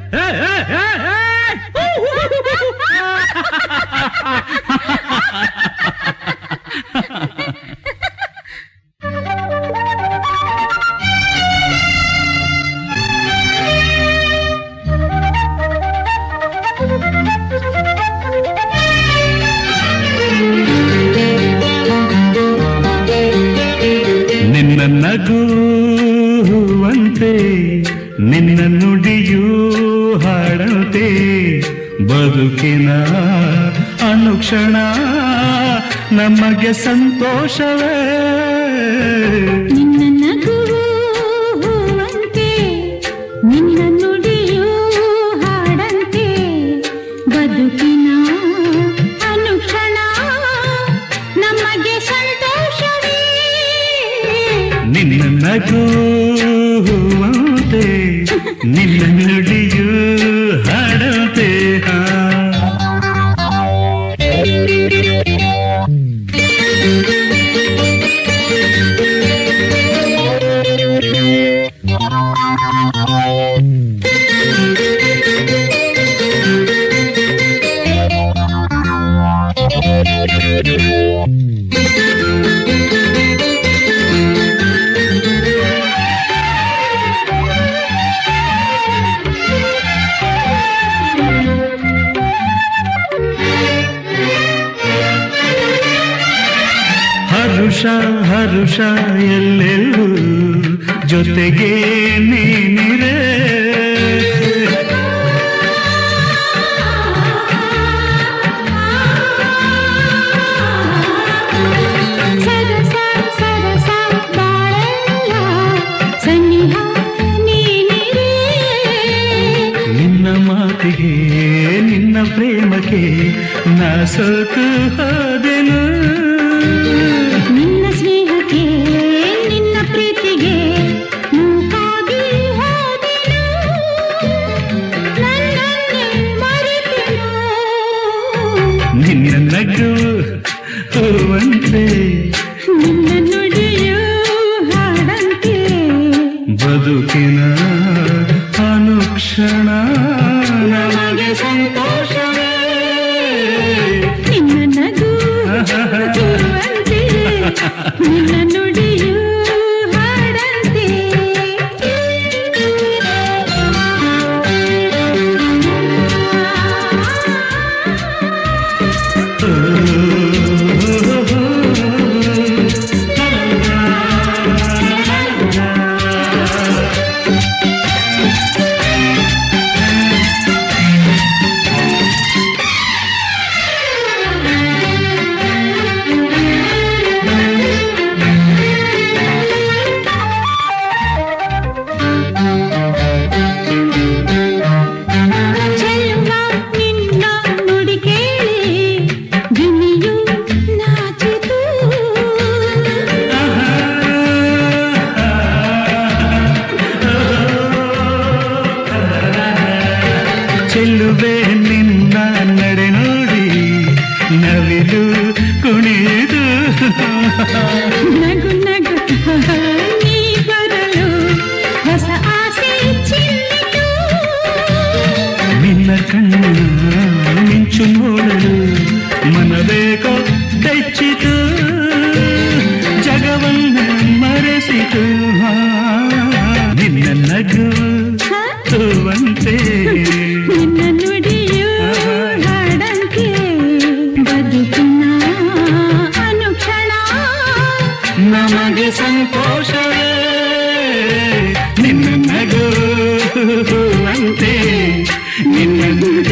ನಿನ್ನ ನಗುವಂತೆ ನಿನ್ನ ನುಡಿಯೂ ಹಾಡಂತೆ ಬದುಕಿನ ಅನುಕ್ಷಣ ನಮಗೆ ಸಂತೋಷವೇ ನಿನ್ನ ನಗುವು ಹೂವಂತೆ ನಿನ್ನ ನುಡಿಯೂ ಹಾಡಂತೆ ಬದುಕಿನ ಅನುಕ್ಷಣ ನಮಗೆ ಸಂತೋಷವೇ ನಿನ್ನ ನಗುವಂತೆ ನಿನ್ನ ನುಡಿಯೂ ಹಾಡಂತೆ ಹಾ ಹರುಷ ಹರುಷ ಎಲ್ಲೆಲ್ಲೂ ಜೊತೆಗೆ ನೀನಿರೆ ಸರಸ ಸರಸ ಬಾಳೆಲ್ಲ ಸನ್ನಿಹ ನೀನಿರೇ ನಿನ್ನ ಮಾತಿಗೆ ನಿನ್ನ ಪ್ರೇಮಕ್ಕೆ ನಾ ಸೋತು ಹೋದೆನು ನಿನ್ನ ಸ್ನೇಹಕ್ಕೆ ನಿನ್ನ ಪ್ರೀತಿಗೆ ಮೂಕಾಗಿ ಹೋದೆನು ನನ್ನನ್ನೇ ಮರೆತೆನು ನಿನ್ನ ನಗು ಹೂವಂತೆ ನಿನ್ನ ನುಡಿಯು ಹಾಡಂತೆ ಬದುಕಿನ ಅನುಕ್ಷಣ ನಮಗೆ ಸಂತೋಷವೇ ನಿನ್ನ ನಗು ಹೂವಂತೆ ನಿನ್ನ ನುಡಿಯು ಹಾಡಂತೆ ಚೆಲುವ ನಿನ್ನ ನುಡಿ ಕೇಳಿ ಗಿಣಿಯು ನಾಚಿತು ಚೆಲ್ಲುವೆ ನಿನ್ನ ನಡೆ ನೋಡಿ ನವಿಲು ಕುಣಿದು ನಗು ನಗು ನೀ ಬರಲು ಹೊಸ ಆಸೆ ಚಿಲ್ಲಿತು ನಿನ್ನ ಕಣ್ಣ ಮಿಂಚು ನೋಡಲು ಮನಬೇಕೋ ಬೆಚ್ಚಿತು ಜಗವನ್ನ ಮರೆಸಿತು ಆ, ನಿನ್ನ ನಗು ಹೂವಂತೆ ನಿನ್ನ ನುಡಿಯು ಹಾಡಂತೆ ಬದುಕಿನ ಅನುಕ್ಷಣ ನಮಗೆ ಸಂತೋಷವೇ ನಿನ್ನ ನಗು ಹೂವಂತೆ ನಿನ್ನ ನುಡಿ